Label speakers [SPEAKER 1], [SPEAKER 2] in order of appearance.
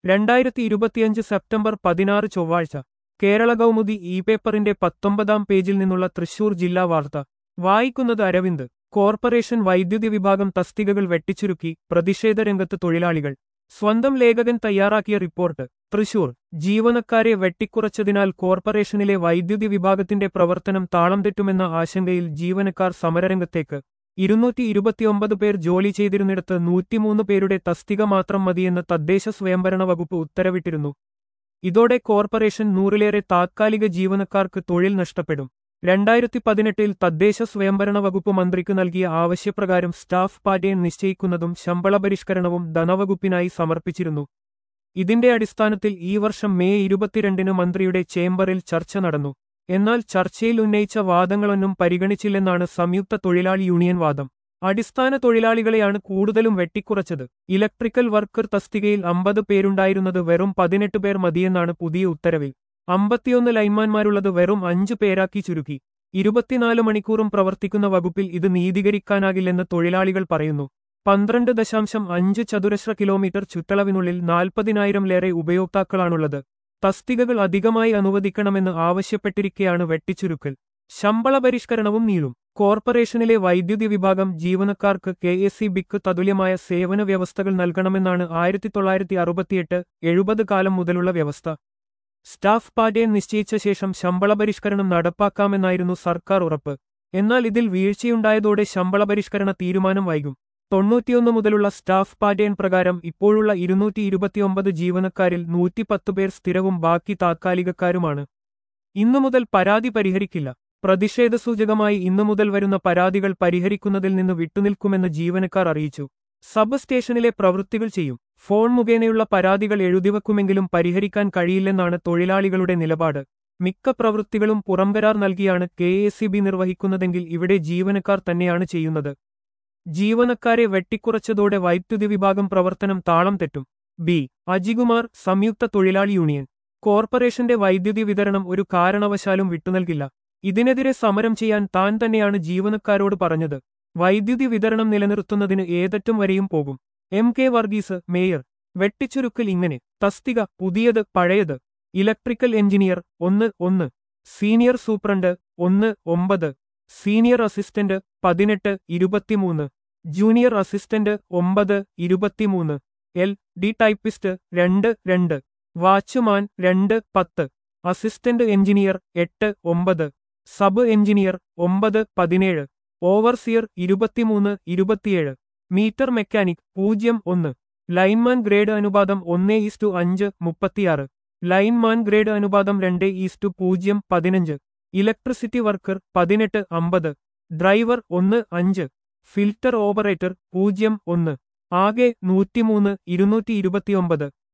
[SPEAKER 1] രണ്ടായിരത്തി ഇരുപത്തിയഞ്ച് സെപ്റ്റംബർ പതിനാറ് ചൊവ്വാഴ്ച കേരള കൗമുദി ഇ പേപ്പറിന്റെ പത്തൊമ്പതാം പേജിൽ നിന്നുള്ള തൃശൂർ ജില്ലാ വാർത്ത വായിക്കുന്നത് അരവിന്ദ് കോർപ്പറേഷൻ വൈദ്യുതി വിഭാഗം തസ്തികകൾ വെട്ടിച്ചുരുക്കി പ്രതിഷേധ രംഗത്ത് തൊഴിലാളികൾ സ്വന്തം ലേഖകൻ തയ്യാറാക്കിയ റിപ്പോർട്ട് തൃശൂർ ജീവനക്കാരെ വെട്ടിക്കുറച്ചതിനാൽ കോർപ്പറേഷനിലെ വൈദ്യുതി വിഭാഗത്തിന്റെ പ്രവർത്തനം താളം തെറ്റുമെന്ന ആശങ്കയിൽ ജീവനക്കാർ സമരരംഗത്തേക്ക് ഇരുന്നൂറ്റി ഇരുപത്തിയൊമ്പത് പേർ ജോലി ചെയ്തിരുന്നിടത്ത് നൂറ്റിമൂന്ന് പേരുടെ തസ്തിക മാത്രം മതിയെന്ന് തദ്ദേശ സ്വയംഭരണ വകുപ്പ് ഉത്തരവിട്ടിരുന്നു ഇതോടെ കോർപ്പറേഷൻ നൂറിലേറെ താത്കാലിക ജീവനക്കാർക്ക് തൊഴിൽ നഷ്ടപ്പെടും രണ്ടായിരത്തി പതിനെട്ടിൽ തദ്ദേശ സ്വയംഭരണ വകുപ്പ് മന്ത്രിക്ക് നൽകിയ ആവശ്യപ്രകാരം സ്റ്റാഫ് പാറ്റേൺ നിശ്ചയിക്കുന്നതും ശമ്പള പരിഷ്കരണവും ധനവകുപ്പിനായി സമർപ്പിച്ചിരുന്നു ഇതിന്റെ അടിസ്ഥാനത്തിൽ ഈ വർഷം മെയ് ഇരുപത്തിരണ്ടിന് മന്ത്രിയുടെ ചേംബറിൽ ചർച്ച നടന്നു എന്നാൽ ചർച്ചയിൽ ഉന്നയിച്ച വാദങ്ങളൊന്നും പരിഗണിച്ചില്ലെന്നാണ് സംയുക്ത തൊഴിലാളി യൂണിയൻ വാദം അടിസ്ഥാന തൊഴിലാളികളെയാണ് കൂടുതലും വെട്ടിക്കുറച്ചത് ഇലക്ട്രിക്കൽ വർക്കർ തസ്തികയിൽ അമ്പത് പേരുണ്ടായിരുന്നത് വെറും പതിനെട്ട് പേർ മതിയെന്നാണ് പുതിയ ഉത്തരവിൽ അമ്പത്തിയൊന്ന് ലൈൻമാൻമാരുള്ളത് വെറും അഞ്ചു പേരാക്കി ചുരുക്കി ഇരുപത്തിനാല് മണിക്കൂറും പ്രവർത്തിക്കുന്ന വകുപ്പിൽ ഇത് നീതീകരിക്കാനാകില്ലെന്ന് തൊഴിലാളികൾ പറയുന്നു പന്ത്രണ്ട് ദശാംശം അഞ്ച് ചതുരശ്ര കിലോമീറ്റർ ചുറ്റളവിനുള്ളിൽ നാൽപ്പതിനായിരംലേറെ ഉപയോക്താക്കളാണുള്ളത് തസ്തികകൾ അധികമായി അനുവദിക്കണമെന്ന് ആവശ്യപ്പെട്ടിരിക്കെയാണ് വെട്ടിച്ചുരുക്കൽ ശമ്പള പരിഷ്കരണവും നീളും കോർപ്പറേഷനിലെ വൈദ്യുതി വിഭാഗം ജീവനക്കാർക്ക് കെ എസ് സി ബിക്ക് തതുല്യമായ സേവന വ്യവസ്ഥകൾ നൽകണമെന്നാണ് ആയിരത്തി തൊള്ളായിരത്തി അറുപത്തിയെട്ട് എഴുപത് കാലം മുതലുള്ള വ്യവസ്ഥ സ്റ്റാഫ് പാറ്റേൺ നിശ്ചയിച്ച ശേഷം ശമ്പള പരിഷ്കരണം നടപ്പാക്കാമെന്നായിരുന്നു സർക്കാർ ഉറപ്പ് എന്നാൽ ഇതിൽ വീഴ്ചയുണ്ടായതോടെ ശമ്പള പരിഷ്കരണ തീരുമാനം വൈകും തൊണ്ണൂറ്റിയൊന്ന് മുതലുള്ള സ്റ്റാഫ് പാറ്റേൺ പ്രകാരം ഇപ്പോഴുള്ള ഇരുന്നൂറ്റി ഇരുപത്തിയൊമ്പത് ജീവനക്കാരിൽ നൂറ്റിപ്പത്ത് പേർ സ്ഥിരവും ബാക്കി താത്കാലികക്കാരുമാണ് ഇന്നു മുതൽ പരാതി പരിഹരിക്കില്ല പ്രതിഷേധ സൂചകമായി ഇന്നു മുതൽ വരുന്ന പരാതികൾ പരിഹരിക്കുന്നതിൽ നിന്ന് വിട്ടുനിൽക്കുമെന്ന് ജീവനക്കാർ അറിയിച്ചു സബ് സ്റ്റേഷനിലെ പ്രവൃത്തികൾ ചെയ്യും ഫോൺ മുഖേനയുള്ള പരാതികൾ എഴുതിവെക്കുമെങ്കിലും പരിഹരിക്കാൻ കഴിയില്ലെന്നാണ് തൊഴിലാളികളുടെ നിലപാട് മിക്ക പ്രവൃത്തികളും പുറംകരാർ നൽകിയാണ് കെ നിർവഹിക്കുന്നതെങ്കിൽ ഇവിടെ ജീവനക്കാർ തന്നെയാണ് ചെയ്യുന്നത് ജീവനക്കാരെ വെട്ടിക്കുറച്ചതോടെ വൈദ്യുതി വിഭാഗം പ്രവർത്തനം താളം തെറ്റും ബി അജികുമാർ സംയുക്ത തൊഴിലാളി യൂണിയൻ കോർപ്പറേഷന്റെ വൈദ്യുതി വിതരണം ഒരു കാരണവശാലും വിട്ടുനൽകില്ല ഇതിനെതിരെ സമരം ചെയ്യാൻ താൻ തന്നെയാണ് ജീവനക്കാരോട് പറഞ്ഞത് വൈദ്യുതി വിതരണം നിലനിർത്തുന്നതിന് ഏതറ്റം വരെയും പോകും എം കെ വർഗീസ് മേയർ വെട്ടിച്ചുരുക്കൽ ഇങ്ങനെ തസ്തിക പുതിയത് പഴയത് ഇലക്ട്രിക്കൽ എഞ്ചിനീയർ ഒന്ന് ഒന്ന് സീനിയർ സൂപ്രണ്ട് ഒന്ന് ഒമ്പത് സീനിയർ അസിസ്റ്റന്റ് പതിനെട്ട് ഇരുപത്തിമൂന്ന് ജൂനിയർ അസിസ്റ്റന്റ് ഒമ്പത് ഇരുപത്തിമൂന്ന് എൽ ഡി ടൈപ്പിസ്റ്റ് രണ്ട് രണ്ട് വാച്ച്മാൻ രണ്ട് പത്ത് അസിസ്റ്റന്റ് എഞ്ചിനീയർ എട്ട് ഒമ്പത് സബ് എഞ്ചിനീയർ ഒമ്പത് പതിനേഴ് ഓവർസിയർ ഇരുപത്തിമൂന്ന് ഇരുപത്തിയേഴ് മീറ്റർ മെക്കാനിക് പൂജ്യം ഒന്ന് ലൈൻമാൻ ഗ്രേഡ് അനുപാതം ഒന്ന് ഈസ്റ്റു അഞ്ച് മുപ്പത്തിയാറ് ലൈൻമാൻ ഗ്രേഡ് അനുപാതം രണ്ട് ഈസ്റ്റു പൂജ്യം പതിനഞ്ച് ഇലക്ട്രിസിറ്റി വർക്കർ പതിനെട്ട് അമ്പത് ഡ്രൈവർ ഒന്ന് അഞ്ച് ഫിൽറ്റർ ഓപ്പറേറ്റർ പൂജ്യം ഒന്ന് ആകെ നൂറ്റിമൂന്ന് ഇരുന്നൂറ്റി ഇരുപത്തിയൊമ്പത്